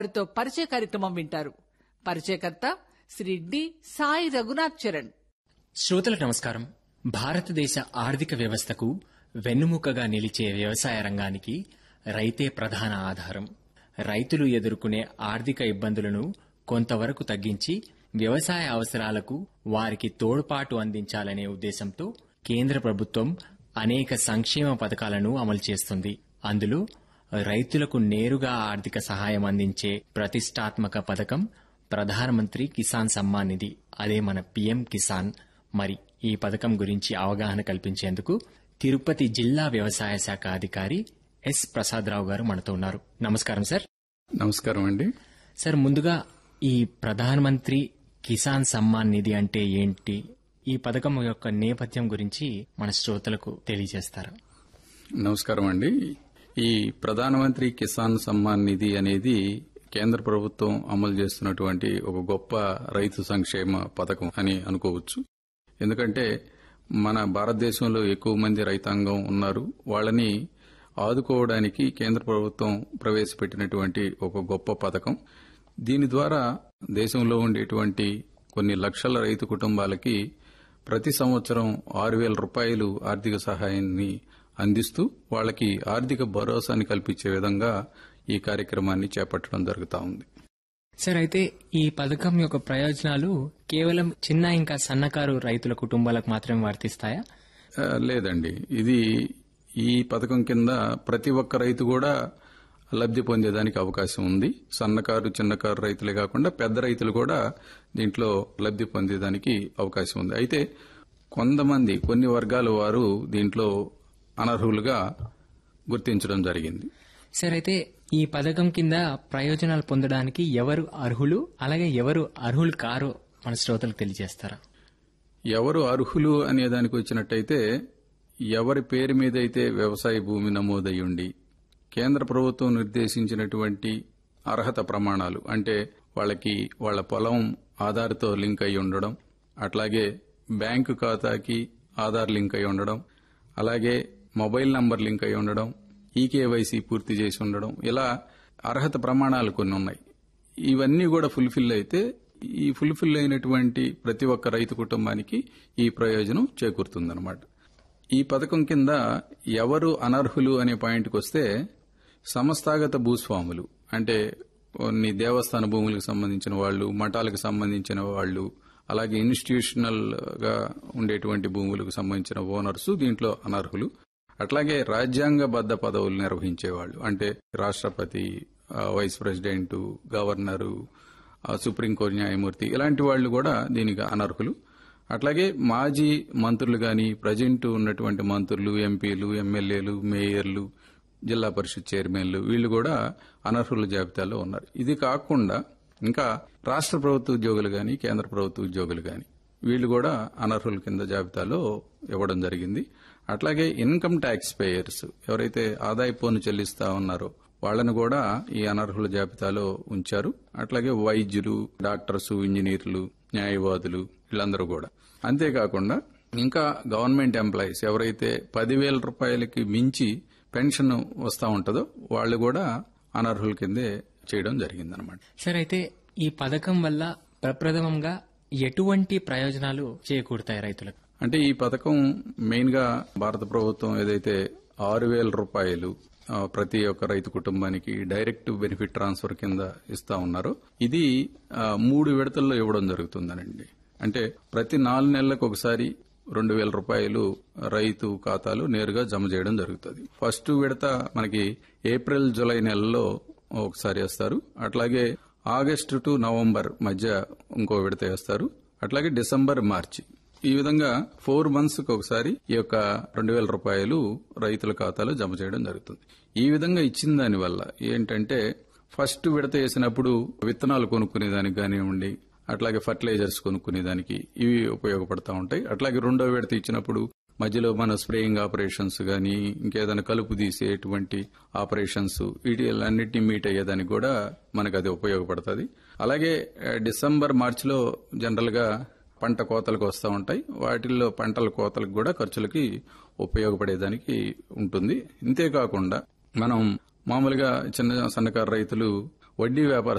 వారితో పరిచయ కార్యక్రమం వింటారు పరిచయకర్త శ్రీ డి సాయి రఘునాథ్ చరణ్ శ్రోతలకు నమస్కారం భారతదేశ ఆర్థిక వ్యవస్థకు వెన్నుముకగా నిలిచే వ్యవసాయ రంగానికి రైతే ప్రధాన ఆధారం రైతులు ఎదుర్కొనే ఆర్థిక ఇబ్బందులను కొంతవరకు తగ్గించి వ్యవసాయ అవసరాలకు వారికి తోడ్పాటు అందించాలనే ఉద్దేశంతో కేంద్ర ప్రభుత్వం అనేక సంక్షేమ పథకాలను అమలు చేస్తుంది అందులో రైతులకు నేరుగా ఆర్థిక సహాయం అందించే ప్రతిష్టాత్మక పథకం ప్రధానమంత్రి కిసాన్ సమ్మాన్ నిధి అదే మన పీఎం కిసాన్ మరి ఈ పథకం గురించి అవగాహన కల్పించేందుకు తిరుపతి జిల్లా వ్యవసాయ శాఖ అధికారి ఎస్ ప్రసాదరావు గారు మనతో ఉన్నారు నమస్కారం సార్ నమస్కారం అండి సార్ ముందుగా ఈ ప్రధానమంత్రి కిసాన్ సమ్మాన్ నిధి అంటే ఏంటి ఈ పథకం యొక్క నేపథ్యం గురించి మన శ్రోతలకు తెలియజేస్తారు నమస్కారం అండి ఈ ప్రధానమంత్రి కిసాన్ సమ్మాన్ నిధి అనేది కేంద్ర ప్రభుత్వం అమలు చేస్తున్నటువంటి ఒక గొప్ప రైతు సంక్షేమ పథకం అని అనుకోవచ్చు ఎందుకంటే మన భారతదేశంలో ఎక్కువ మంది రైతాంగం ఉన్నారు వాళ్ళని ఆదుకోవడానికి కేంద్ర ప్రభుత్వం ప్రవేశపెట్టినటువంటి ఒక గొప్ప పథకం దీని ద్వారా దేశంలో ఉండేటువంటి కొన్ని లక్షల రైతు కుటుంబాలకి ప్రతి సంవత్సరం ఆరు వేల రూపాయలు ఆర్థిక సహాయాన్ని అందిస్తూ వాళ్ళకి ఆర్థిక భరోసాని కల్పించే విధంగా ఈ కార్యక్రమాన్ని చేపట్టడం జరుగుతా ఉంది సార్ అయితే ఈ పథకం యొక్క ప్రయోజనాలు కేవలం చిన్న ఇంకా సన్నకారు రైతుల కుటుంబాలకు మాత్రమే వర్తిస్తాయా ఆ, లేదండి ఇది ఈ పథకం కింద ప్రతి ఒక్క రైతు కూడా లబ్ధి పొందేదానికి అవకాశం ఉంది సన్నకారు చిన్నకారు రైతులే కాకుండా పెద్ద రైతులు కూడా దీంట్లో లబ్ధి పొందేదానికి అవకాశం ఉంది అయితే కొంతమంది కొన్ని వర్గాల వారు దీంట్లో అనర్హులుగా గుర్తించడం జరిగింది సార్ అయితే ఈ పథకం కింద ప్రయోజనాలు పొందడానికి ఎవరు అర్హులు అలాగే ఎవరు అర్హులు కారో మన శ్రోతలకు తెలియజేస్తారా ఎవరు అర్హులు అనే దానికి వచ్చినట్టయితే ఎవరి పేరు మీద అయితే వ్యవసాయ భూమి నమోదై ఉండి కేంద్ర ప్రభుత్వం నిర్దేశించినటువంటి అర్హత ప్రమాణాలు అంటే వాళ్ళకి వాళ్ళ పొలం ఆధార్తో లింక్ అయి ఉండడం అట్లాగే బ్యాంకు ఖాతాకి ఆధార్ లింక్ అయి ఉండడం అలాగే మొబైల్ నంబర్ లింక్ అయి ఉండడం ఈకేవైసీ పూర్తి చేసి ఉండడం ఇలా అర్హత ప్రమాణాలు కొన్ని ఉన్నాయి ఇవన్నీ కూడా ఫుల్ఫిల్ అయితే ఈ ఫుల్ఫిల్ అయినటువంటి ప్రతి ఒక్క రైతు కుటుంబానికి ఈ ప్రయోజనం చేకూరుతుందన్నమాట ఈ పథకం కింద ఎవరు అనర్హులు అనే పాయింట్కి వస్తే సంస్థాగత భూస్వాములు అంటే కొన్ని దేవస్థాన భూములకు సంబంధించిన వాళ్ళు మఠాలకు సంబంధించిన వాళ్ళు అలాగే ఇన్స్టిట్యూషనల్ గా ఉండేటువంటి భూములకు సంబంధించిన ఓనర్స్ దీంట్లో అనర్హులు అట్లాగే రాజ్యాంగబద్ద పదవులు నిర్వహించేవాళ్ళు అంటే రాష్ట్రపతి ఆ, వైస్ ప్రెసిడెంట్ గవర్నరు ఆ, సుప్రీంకోర్టు న్యాయమూర్తి ఇలాంటి వాళ్ళు కూడా దీనికి అనర్హులు అట్లాగే మాజీ మంత్రులు గాని ప్రజెంట్ ఉన్నటువంటి మంత్రులు ఎంపీలు ఎమ్మెల్యేలు మేయర్లు జిల్లా పరిషత్ చైర్మన్లు వీళ్ళు కూడా అనర్హుల జాబితాలో ఉన్నారు ఇది కాకుండా ఇంకా రాష్ట్ర ప్రభుత్వ ఉద్యోగులు గాని కేంద్ర ప్రభుత్వ ఉద్యోగులు గాని వీళ్ళు కూడా అనర్హుల కింద జాబితాలో ఇవ్వడం జరిగింది అట్లాగే ఇన్కమ్ ట్యాక్స్ పేయర్స్ ఎవరైతే ఆదాయ పన్ను చెల్లిస్తా ఉన్నారో వాళ్ళను కూడా ఈ అనర్హుల జాబితాలో ఉంచారు అట్లాగే వైద్యులు డాక్టర్స్ ఇంజనీర్లు న్యాయవాదులు వీళ్ళందరూ కూడా అంతేకాకుండా ఇంకా గవర్నమెంట్ ఎంప్లాయీస్ ఎవరైతే పదివేల రూపాయలకి మించి పెన్షన్ వస్తా ఉంటుందో వాళ్ళు కూడా అనర్హుల కిందే చేయడం జరిగిందనమాట సార్ అయితే ఈ పథకం వల్ల ప్రప్రథమంగా ఎటువంటి ప్రయోజనాలు చేకూరుతాయి రైతులకు అంటే ఈ పథకం మెయిన్ గా భారత ప్రభుత్వం ఏదైతే ఆరు వేల రూపాయలు ఆ, ప్రతి ఒక్క రైతు కుటుంబానికి డైరెక్ట్ బెనిఫిట్ ట్రాన్స్ఫర్ కింద ఇస్తా ఉన్నారో ఇది ఆ, మూడు విడతల్లో ఇవ్వడం జరుగుతుందనండి అంటే ప్రతి నాలుగు నెలలకు ఒకసారి రెండు వేల రూపాయలు రైతు ఖాతాలో నేరుగా జమ చేయడం జరుగుతుంది ఫస్ట్ విడత మనకి ఏప్రిల్ జూలై నెలలో ఒకసారి వేస్తారు అట్లాగే ఆగస్టు టు నవంబర్ మధ్య ఇంకో విడత వేస్తారు అట్లాగే డిసెంబర్ మార్చి ఈ విధంగా ఫోర్ మంత్స్ కి ఒకసారి ఈ యొక్క రెండు వేల రూపాయలు రైతుల ఖాతాలో జమ చేయడం జరుగుతుంది ఈ విధంగా ఇచ్చిన దాని వల్ల ఏంటంటే ఫస్ట్ విడత వేసినప్పుడు విత్తనాలు కొనుక్కునే దానికి కానివ్వండి అట్లాగే ఫర్టిలైజర్స్ కొనుక్కునే దానికి ఇవి ఉపయోగపడతా ఉంటాయి అట్లాగే రెండో విడత ఇచ్చినప్పుడు మధ్యలో మన స్ప్రేయింగ్ ఆపరేషన్స్ గాని ఇంకేదైనా కలుపు తీసేటువంటి ఆపరేషన్స్ వీటిలన్నిటిని మీట్ అయ్యేదానికి కూడా మనకు అది ఉపయోగపడుతుంది అలాగే ఆ, డిసెంబర్ మార్చిలో జనరల్ గా పంట కోతలకు వస్తూ ఉంటాయి వాటిల్లో పంటల కోతలకు కూడా ఖర్చులకి ఉపయోగపడేదానికి ఉంటుంది ఇంతేకాకుండా మనం మామూలుగా చిన్న సన్నకారు రైతులు వడ్డీ వ్యాపార